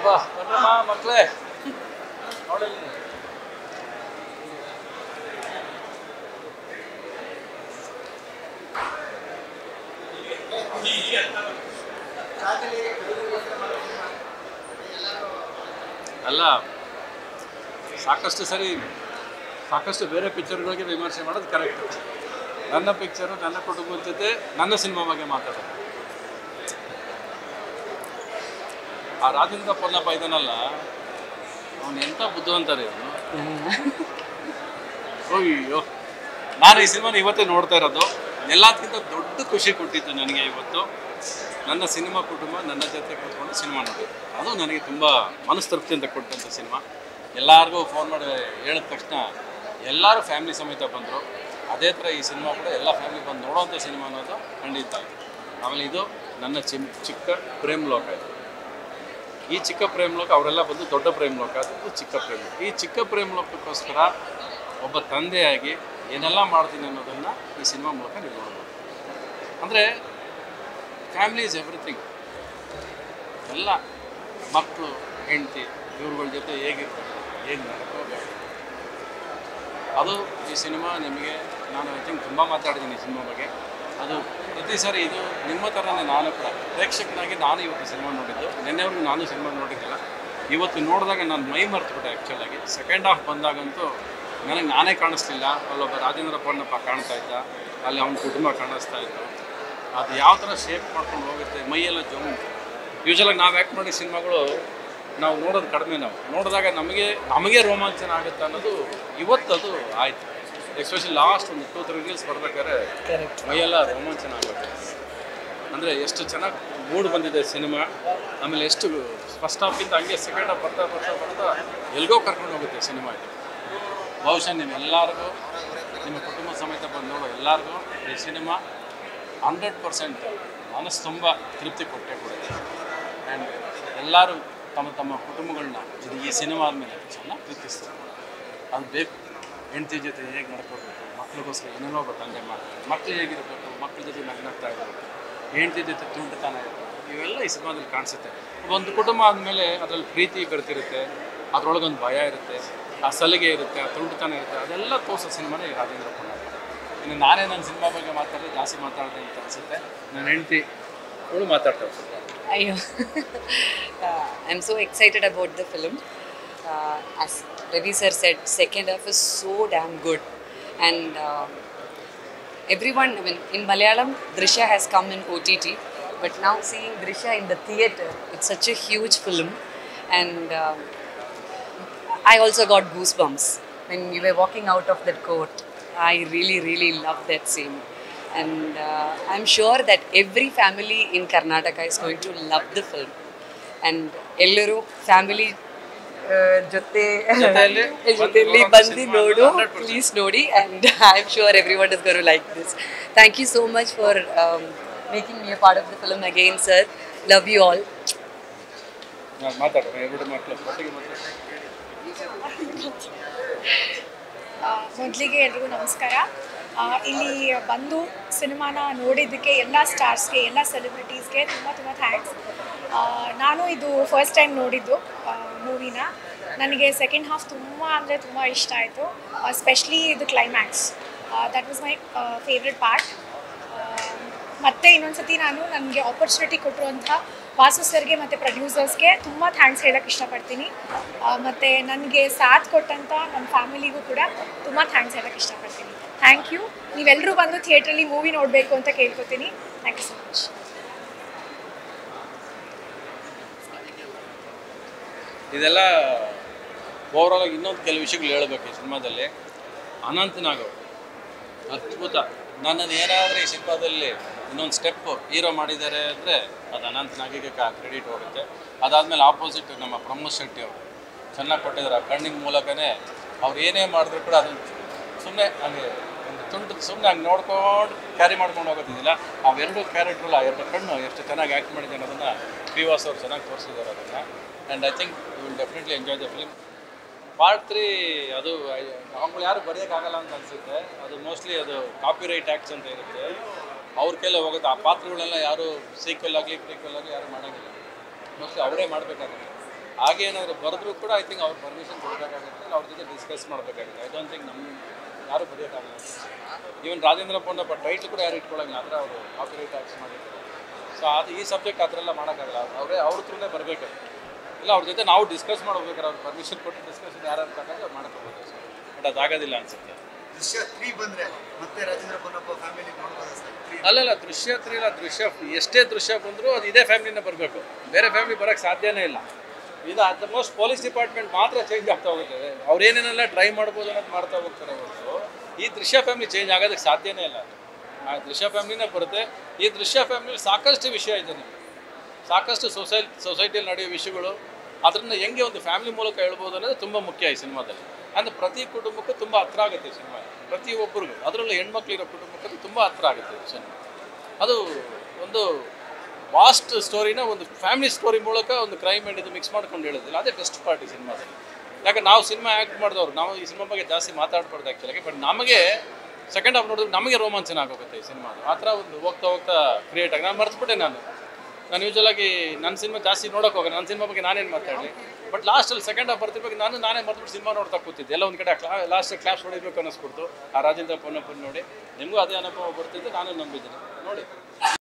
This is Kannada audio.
ಬನ್ರಮ್ಮ ಮಕ್ಕಳೇ ನೋಡಲಿ ಅಲ್ಲ ಸಾಕಷ್ಟು ಸರಿ ಸಾಕಷ್ಟು ಬೇರೆ ಪಿಕ್ಚರ್ಗಳಿಗೆ ವಿಮರ್ಶೆ ಮಾಡೋದು ಕರೆಕ್ಟ್ ನನ್ನ ಪಿಕ್ಚರು ನನ್ನ ಕುಟುಂಬದ ಜೊತೆ ನನ್ನ ಸಿನಿಮಾ ಬಗ್ಗೆ ಮಾತಾಡೋದು ಆ ರಾಜೇಂದ್ರ ಪೊನ್ನಪ್ಪ ಇದನ್ನಲ್ಲ ಅವನು ಎಂಥ ಬುದ್ಧಿವಂತ ರೀ ಅವನು ಅಯ್ಯೋ ನಾನು ಈ ಸಿನಿಮಾನ ಇವತ್ತೇ ನೋಡ್ತಾ ಇರೋದು ಎಲ್ಲದಕ್ಕಿಂತ ದೊಡ್ಡ ಖುಷಿ ಕೊಟ್ಟಿತ್ತು ನನಗೆ ಇವತ್ತು ನನ್ನ ಸಿನಿಮಾ ಕುಟುಂಬ ನನ್ನ ಜೊತೆ ಕೂತ್ಕೊಂಡು ಸಿನಿಮಾ ನೋಡಿದ್ದು ಅದು ನನಗೆ ತುಂಬ ಮನಸ್ತೃಪ್ತಿ ಅಂತ ಕೊಟ್ಟಂಥ ಸಿನಿಮಾ ಎಲ್ಲರಿಗೂ ಫೋನ್ ಮಾಡಿ ಹೇಳಿದ ತಕ್ಷಣ ಎಲ್ಲರೂ ಫ್ಯಾಮಿಲಿ ಸಮೇತ ಬಂದರು ಅದೇ ಥರ ಈ ಸಿನಿಮಾ ಕೂಡ ಎಲ್ಲ ಫ್ಯಾಮಿಲಿ ಬಂದು ನೋಡೋವಂಥ ಸಿನಿಮಾ ಅನ್ನೋದು ಖಂಡಿತ ಆಮೇಲೆ ಇದು ನನ್ನ ಚಿಮ್ ಚಿಕ್ಕ ಪ್ರೇಮ್ ಲೋಕ ಇದು ಈ ಚಿಕ್ಕ ಪ್ರೇಮ್ ಲೋಕ ಅವರೆಲ್ಲ ಬಂದು ದೊಡ್ಡ ಪ್ರೇಮ್ ಲೋಕ ಅದು ಇದು ಚಿಕ್ಕ ಪ್ರೇಮ್ ಲೋಕ ಈ ಚಿಕ್ಕ ಪ್ರೇಮ್ ಲೋಕಕ್ಕೋಸ್ಕರ ಒಬ್ಬ ತಂದೆಯಾಗಿ ಏನೆಲ್ಲ ಮಾಡ್ತೀನಿ ಅನ್ನೋದನ್ನು ಈ ಸಿನಿಮಾ ಮೂಲಕ ನೀವು ನೋಡ್ಬೋದು ಅಂದರೆ ಫ್ಯಾಮಿಲಿ ಇಸ್ ಎವ್ರಿಥಿಂಗ್ ಎಲ್ಲ ಮಕ್ಕಳು ಹೆಂಡತಿ ಇವ್ರುಗಳ ಜೊತೆ ಹೇಗಿರ್ಬೇಕು ಹೇಗೆ ನಡ್ಕೋಬೇಕು ಅದು ಈ ಸಿನಿಮಾ ನಿಮಗೆ ನಾನು ಐ ಥಿಂಕ್ ತುಂಬ ಮಾತಾಡಿದ್ದೀನಿ ಈ ಸಿನಿಮಾ ಬಗ್ಗೆ ಅದು ಪ್ರತಿ ಸಾರಿ ಇದು ನಿಮ್ಮ ಥರನೇ ನಾನು ಕೂಡ ಪ್ರೇಕ್ಷಕನಾಗಿ ನಾನು ಇವತ್ತು ಸಿನಿಮಾ ನೋಡಿದ್ದು ನಿನ್ನೆವರೆಗೂ ನಾನು ಸಿನಿಮಾ ನೋಡಿದ್ದಿಲ್ಲ ಇವತ್ತು ನೋಡಿದಾಗ ನಾನು ಮೈ ಮರ್ತುಬಿಟ್ಟೆ ಆ್ಯಕ್ಚುಲಾಗಿ ಸೆಕೆಂಡ್ ಹಾಫ್ ಬಂದಾಗಂತೂ ನನಗೆ ನಾನೇ ಕಾಣಿಸ್ಲಿಲ್ಲ ಅಲ್ಲೊಬ್ಬ ರಾಜೇಂದ್ರ ಪೊನ್ನಪ್ಪ ಕಾಣ್ತಾ ಇದ್ದ ಅಲ್ಲಿ ಅವನ ಕುಟುಂಬ ಕಾಣಿಸ್ತಾ ಇತ್ತು ಅದು ಯಾವ ಥರ ಶೇಪ್ ಮಾಡ್ಕೊಂಡು ಹೋಗುತ್ತೆ ಮೈಯೆಲ್ಲ ಜೊಮ್ ಯೂಶಲಾಗಿ ನಾವು ಆ್ಯಕ್ಟ್ ಮಾಡಿ ಸಿನಿಮಾಗಳು ನಾವು ನೋಡೋದು ಕಡಿಮೆ ನಾವು ನೋಡಿದಾಗ ನಮಗೆ ನಮಗೆ ರೋಮಾಂಚನ ಆಗುತ್ತೆ ಅನ್ನೋದು ಇವತ್ತು ಅದು ಆಯಿತು ಎಸ್ಪೆಷಲಿ ಲಾಸ್ಟ್ ಒಂದು ಟೂ ತ್ರೀ ರೀಲ್ಸ್ ಬರ್ಬೇಕಾದ್ರೆ ಮೈಯೆಲ್ಲ ರೋಮಾಂಚನ ಆಗುತ್ತೆ ಅಂದರೆ ಎಷ್ಟು ಚೆನ್ನಾಗಿ ಮೂಡ್ ಬಂದಿದೆ ಸಿನಿಮಾ ಆಮೇಲೆ ಎಷ್ಟು ಫಸ್ಟ್ ಹಾಫಿಂದ ಹಂಗೆ ಸೆಕೆಂಡ್ ಹಾಫ್ ಬರ್ತಾ ಬರ್ತಾ ಬರ್ತಾ ಎಲ್ಗೋ ಕರ್ಕೊಂಡು ಹೋಗುತ್ತೆ ಸಿನಿಮಾ ಇದು ಬಹುಶಃ ನಿಮ್ಮೆಲ್ಲರಿಗೂ ನಿಮ್ಮ ಕುಟುಂಬ ಸಮೇತ ಬಂದು ನೋಡೋ ಎಲ್ಲರಿಗೂ ಈ ಸಿನಿಮಾ ಹಂಡ್ರೆಡ್ ಪರ್ಸೆಂಟ್ ಮನಸ್ಸು ತುಂಬ ತೃಪ್ತಿ ಕೊಟ್ಟೆ ಕೊಡುತ್ತೆ ಆ್ಯಂಡ್ ಎಲ್ಲರೂ ತಮ್ಮ ತಮ್ಮ ಕುಟುಂಬಗಳನ್ನ ಇದು ಈ ಸಿನಿಮಾ ಆದಮೇಲೆ ಚೆನ್ನಾಗಿ ಪ್ರೀತಿಸ್ತಾರೆ ಅದು ಬೇಕು ಹೆಂಡತಿ ಜೊತೆ ಹೇಗೆ ನಡ್ಕೋಬೇಕು ಮಕ್ಳಿಗೋಸ್ಕರ ಏನೇನೋ ಒಬ್ಬ ತಂದೆ ಮಾಡ್ತಾರೆ ಮಕ್ಳು ಹೇಗಿರಬೇಕು ಮಕ್ಳ ಜೊತೆ ನಗ್ನಗ್ತಾ ಇರಬೇಕು ಹೆಂಡತಿ ಜೊತೆ ತುಂಟತನ ಇರಬೇಕು ಇವೆಲ್ಲ ಈ ಸಿನಿಮಾದಲ್ಲಿ ಕಾಣಿಸುತ್ತೆ ಒಂದು ಕುಟುಂಬ ಆದಮೇಲೆ ಅದರಲ್ಲಿ ಪ್ರೀತಿ ಬೆರ್ತಿರುತ್ತೆ ಅದರೊಳಗೊಂದು ಭಯ ಇರುತ್ತೆ ಆ ಸಲಿಗೆ ಇರುತ್ತೆ ಆ ತುಂಟತನ ಇರುತ್ತೆ ಅದೆಲ್ಲ ತೋರಿಸೋ ಸಿನಿಮಾನೇ ಈ ರಾಜೇಂದ್ರ ಪೊನ್ನಪ್ಪ ಇನ್ನು ನಾನೇ ನನ್ನ ಸಿನಿಮಾ ಬಗ್ಗೆ ಮಾತಾಡಿದ್ರೆ ಜಾಸ್ತಿ ಮಾತಾಡಿದೆ ಅಂತ ಅನಿಸುತ್ತೆ ನನ್ನ ಹೆಂಡತಿ ಅವಳು ಮಾತಾಡ್ತಾರೆ ಸ್ವಲ್ಪ Ayo. uh, I'm so excited about the film. Uh, as Ravi sir said, second half is so damn good, and uh, everyone. I mean, in Malayalam, Drisha has come in OTT, but now seeing Drisha in the theater, it's such a huge film, and uh, I also got goosebumps when we were walking out of that court. I really, really loved that scene. And uh, I'm sure that every family in Karnataka is going to love the film. And ಎಲ್ಲರೂ ಫ್ಯಾಮಿಲಿ ಜೊತೆ ಜೊತೆಯಲ್ಲಿ ಜೊತೆಯಲ್ಲಿ ಬಂದು ಬಂದು cinema ನೋಡು 100%. ಪ್ಲೀಸ್ ನೋಡಿ and I am sure everyone is gonna like this thank you so much for making me a part of the film again sir love you all ನಾನು ಮಾತಾಡೋಣ ಎರಡು ಮಕ್ಕಳು ಒಟ್ಟಿಗೆ ಮಾತಾಡ್ತಾರೆ ಮೊದಲಿಗೆ ಎಲ್ರಿಗೂ ನಮಸ್ಕಾರ ಆ, ಇಲ್ಲಿ ಬಂದು ಸಿನಿಮಾನ ನೋಡಿದ್ದಕ್ಕೆ ಎಲ್ಲ ಸ್ಟಾರ್ಸ್ಗೆ ಎಲ್ಲ ಸೆಲೆಬ್ರಿಟೀಸ್ಗೆ ತುಂಬ ತುಂಬ ಥ್ಯಾಂಕ್ಸ್ ನಾನು ಇದು ಫಸ್ಟ್ ಟೈಮ್ ನೋಡಿದ್ದು ಮೂವಿನ ನನಗೆ ಸೆಕೆಂಡ್ ಹಾಫ್ ತುಂಬ ಅಂದರೆ ತುಂಬ ಇಷ್ಟ ಆಯಿತು ಸ್ಪೆಷಲಿ ಇದು climax that was my favourite part ಮತ್ತೆ ಇನ್ನೊಂದ್ಸತಿ ನಾನು ನನಗೆ ಆಪರ್ಚುನಿಟಿ ಕೊಟ್ಟಿರುವಂಥ ವಾಸು ಸರ್ಗೆ ಮತ್ತು ಪ್ರೊಡ್ಯೂಸರ್ಸ್ಗೆ ತುಂಬ ಥ್ಯಾಂಕ್ಸ್ ಹೇಳೋಕ್ಕೆ ಇಷ್ಟಪಡ್ತೀನಿ ಆ, ಮತ್ತು ನನಗೆ ಸಾಥ್ ಕೊಟ್ಟಂಥ ನನ್ನ ಫ್ಯಾಮಿಲಿಗೂ ಕೂಡ ತುಂಬ ಥ್ಯಾಂಕ್ಸ್ ಹೇಳೋಕ್ಕೆ ಇಷ್ಟಪಡ್ತೀನಿ ಥ್ಯಾಂಕ್ ಯು ನೀವೆಲ್ಲರೂ ಬಂದು ಥಿಯೇಟ್ರಲ್ಲಿ ಮೂವಿ ನೋಡಬೇಕು ಅಂತ ಕೇಳ್ಕೊತೀನಿ ಥ್ಯಾಂಕ್ ಯು ಸೊ ಮಚ್ ಇದೆಲ್ಲ ಓವರಾಲ್ ಆಗಿ ಇನ್ನೊಂದು ಕೆಲವು ವಿಷಯಗಳು ಹೇಳ್ಬೇಕು ಈ ಸಿನಿಮಾದಲ್ಲಿ ಅನಂತ್ ನಾಗ್ ಅವ್ರು. ಅದ್ಭುತ ನನ್ನನ್ನು ಏನಾದರೂ ಈ ಸಿನಿಮಾದಲ್ಲಿ ಇನ್ನೊಂದು ಸ್ಟೆಪ್ ಹೀರೋ ಮಾಡಿದ್ದಾರೆ ಅಂದರೆ ಅದು ಅನಂತ್ ನಾಗಿಗೆ ಕ್ರೆಡಿಟ್ ಹೋಗುತ್ತೆ ಅದಾದಮೇಲೆ ಆಪೋಸಿಟ್ ನಮ್ಮ ಪ್ರಮೋದ್ ಶೆಟ್ಟಿ ಅವರು ಚೆನ್ನಾಗಿ ಕೊಟ್ಟಿದ್ದಾರೆ ಆ ಕಣ್ಣಿನ ಮೂಲಕನೇ ಅವ್ರು ಏನೇ ಮಾಡಿದ್ರು ಕೂಡ ಅದು ಸುಮ್ಮನೆ ಹಂಗೆ ಒಂದು ತುಂಡು ಸುಮ್ಮನೆ ಹಂಗೆ ನೋಡ್ಕೊಂಡು ಕ್ಯಾರಿ ಮಾಡ್ಕೊಂಡು ಹೋಗೋದಿಲ್ಲ ಅವೆರಡು ಕ್ಯಾರೆಕ್ಟ್ರಲ್ಲ ಆ ಎರಡು ಕಣ್ಣು ಎಷ್ಟು ಚೆನ್ನಾಗಿ ಆ್ಯಕ್ಟ್ ಮಾಡಿದೆ ಅನ್ನೋದನ್ನು ಪಿ ವಾಸ್ ಅವ್ರು ಚೆನ್ನಾಗಿ ತೋರಿಸಿದ್ದಾರೆ ಅದನ್ನು and I think you will definitely enjoy the film part three ಅದು ಅವ್ಗಳು ಯಾರು ಬರೆಯೋಕ್ಕಾಗಲ್ಲ ಅಂತ ಅನಿಸುತ್ತೆ ಅದು ಮೋಸ್ಟ್ಲಿ ಅದು ಕಾಪಿ ರೈಟ್ ಆ್ಯಕ್ಟ್ಸ್ ಅಂತ ಇರುತ್ತೆ ಅವ್ರ ಕೈಲೇ ಹೋಗುತ್ತೆ ಆ ಪಾತ್ರಗಳನ್ನೆಲ್ಲ ಯಾರು ಸೀಕ್ವೆಲ್ ಆಗಲಿ ಪ್ರೀಕ್ವೆಲ್ ಆಗಲಿ ಯಾರು ಮಾಡೋಂಗಿಲ್ಲ ಮೋಸ್ಟ್ಲಿ ಅವರೇ ಮಾಡಬೇಕಾಗುತ್ತೆ ಹಾಗೆ ಏನಾದರೂ ಬರೆದ್ರು ಕೂಡ ಐ ಥಿಂಕ್ ಅವ್ರ ಪರ್ಮಿಷನ್ ಕೊಡಬೇಕಾಗುತ್ತೆ ಅವ್ರ ಜೊತೆ ಡಿಸ್ಕಸ್ ಮಾಡಬೇಕಾಗುತ್ತೆ ಐ ಡೋಂಟ್ ಥಿಂಕ್ ನಮ್ಮ ಯಾರು ಬರೆಯೋಕ್ಕಾಗಲ್ಲ ಈವನ್ ರಾಜೇಂದ್ರ ಪೊನ್ನಪ್ಪ ಟೈಟ್ಲ್ ಕೂಡ ಯಾರು ಇಟ್ಕೊಳ್ಳೋಂಗಿಲ್ಲ ಆದರೆ ಅವರು ಕಾಪಿರೈಟ್ ಆಕ್ಸ್ ಮಾಡಿರ್ತಾರೆ ಸೊ ಅದು ಈ ಸಬ್ಜೆಕ್ಟ್ ಆ ಥರ ಎಲ್ಲ ಮಾಡೋಕ್ಕಾಗಲ್ಲ ಅವರೇ ಅವ್ರ ಹತ್ರನೇ ಬರಬೇಕು ಇಲ್ಲ ಅವ್ರ ಜೊತೆ ನಾವು ಡಿಸ್ಕಸ್ ಮಾಡ್ಬೇಕಾದ್ರೆ ಅವ್ರು ಪರ್ಮಿಷನ್ ಕೊಟ್ಟು ಡಿಸ್ಕಷನ್ ಯಾರು ತಗೊಂಡು ಮಾಡ್ಕೋಬೋದು ಬಟ್ ಅದಾಗೋದಿಲ್ಲ ಅನ್ಸುತ್ತೆ ದೃಶ್ಯ ತ್ರೀ ಬಂದ್ರೆ ಮತ್ತೆ ರಾಜೇಂದ್ರ ಪೊನ್ನಪ್ಪ ಫ್ಯಾಮಿಲಿ ನೋಡ್ಬೋದು ಸರ್ ತ್ರೀ ಅಲ್ಲಲ್ಲ ದೃಶ್ಯ ಹತ್ರ ಇಲ್ಲ ದೃಶ್ಯ ಎಷ್ಟೇ ದೃಶ್ಯ ಬಂದರೂ ಅದು ಇದೇ ಫ್ಯಾಮಿಲಿನೇ ಬರಬೇಕು ಬೇರೆ ಫ್ಯಾಮಿಲಿ ಬರೋಕ್ಕೆ ಸಾಧ್ಯನೇ ಇಲ್ಲ ಇದು at the most police department ಮಾತ್ರ ಚೇಂಜ್ ಆಗ್ತಾ ಹೋಗುತ್ತೆ ಅವ್ರು ಏನೇನೆಲ್ಲ ಟ್ರೈ ಮಾಡ್ಬೋದು ಅನ್ನೋದು ಮಾಡ್ತಾ ಹೋಗ್ತಾರೆ ಹೊರತು ಈ ದೃಶ್ಯ ಫ್ಯಾಮಿಲಿ ಚೇಂಜ್ ಆಗೋದಕ್ಕೆ ಸಾಧ್ಯನೇ ಇಲ್ಲ ಆ ದೃಶ್ಯ ಫ್ಯಾಮಿಲಿನೇ ಬರುತ್ತೆ ಈ ದೃಶ್ಯ ಫ್ಯಾಮಿಲಿ ಸಾಕಷ್ಟು ವಿಷಯ ಇದೆ ನಿಮಗೆ ಸಾಕಷ್ಟು ಸೊಸೈ ಸೊಸೈಟಿಯಲ್ಲಿ ನಡೆಯೋ ವಿಷಯಗಳು ಅದನ್ನು ಹೆಂಗೆ ಒಂದು ಫ್ಯಾಮಿಲಿ ಮೂಲಕ ಹೇಳ್ಬೋದು ಅನ್ನೋದು ತುಂಬ ಮುಖ್ಯ ಈ ಸಿನಿಮಾದಲ್ಲಿ ಅಂದರೆ ಪ್ರತಿ ಕುಟುಂಬಕ್ಕೂ ತುಂಬ ಹತ್ರ ಆಗುತ್ತೆ ಈ ಸಿನಿಮಾ ಪ್ರತಿ ಒಬ್ಬರಿಗೂ ಅದರಲ್ಲೂ ಹೆಣ್ಮಕ್ಳಿರೋ ಕುಟುಂಬಕ್ಕೂ ತುಂಬ ಹತ್ರ ಆಗುತ್ತೆ ಈ ಸಿನಿಮಾ ಅದು ಒಂದು ವಾಸ್ಟ್ ಸ್ಟೋರಿನ ಒಂದು ಫ್ಯಾಮಿಲಿ ಸ್ಟೋರಿ ಮೂಲಕ ಒಂದು ಕ್ರೈಮ್ ಆ್ಯಂಡ್ ಇದು ಮಿಕ್ಸ್ ಮಾಡ್ಕೊಂಡು ಹೇಳೋದಿಲ್ಲ ಅದೇ ಬೆಸ್ಟ್ ಪಾರ್ಟ್ ಈ ಸಿನಿಮಾದಲ್ಲಿ ಯಾಕೆ ನಾವು ಸಿನಿಮಾ ಆ್ಯಕ್ಟ್ ಮಾಡಿದವ್ರು ನಾವು ಈ ಸಿನಿಮಾ ಬಗ್ಗೆ ಜಾಸ್ತಿ ಮಾತಾಡ್ಬಾರ್ದು ಆ್ಯಕ್ಚುಲಾಗಿ ಬಟ್ ನಮಗೆ ಸೆಕೆಂಡ್ ಹಾಫ್ ನೋಡಿದ್ರೆ ನಮಗೆ ರೋಮಾಂಚನ ಆಗೋಗುತ್ತೆ ಈ ಸಿನಿಮಾ ಆ ಥರ ಒಂದು ಹೋಗ್ತಾ ಹೋಗ್ತಾ ಕ್ರಿಯೇಟ್ ಆಗಿ ನಾನು ಮರ್ತ್ಬಿಟ್ಟೆ ನಾನು ನಾನು ಯೂಶಲಾಗಿ ನನ್ನ ಸಿನಿಮಾ ಜಾಸ್ತಿ ನೋಡೋಕೆ ಹೋಗೋಣ ನನ್ನ ಸಿನಿಮಾ ಬಗ್ಗೆ ನಾನೇನು ಮಾತಾಡಲಿ ಬಟ್ ಲಾಸ್ಟಲ್ಲಿ ಸೆಕೆಂಡ್ ಹಾಫ್ ಬರ್ತಿರ್ಬೇಕು ನಾನು ನಾನೇ ಮರ್ತ್ಬಿಟ್ಟು ಸಿನಿಮಾ ನೋಡ್ತಾ ಕೂತಿದ್ದೆ ಎಲ್ಲ ಒಂದು ಕಡೆ ಕ್ಲಾ ಲಾಸ್ಟ್ ಕ್ಲಾಸ್ ಹೊಡಿಬೇಕು ಅನ್ನಿಸ್ಬಿಡ್ತು ಆ ರಾಜೇಂದ್ರ ಪೊನ್ನಪ್ಪನ ನೋಡಿ ನಿಮಗೂ ಅದೇ ಅನುಭವ ಬರ್ತಿದ್ದು ನಾನು ನಂಬಿದ್ದೀನಿ ನೋಡಿ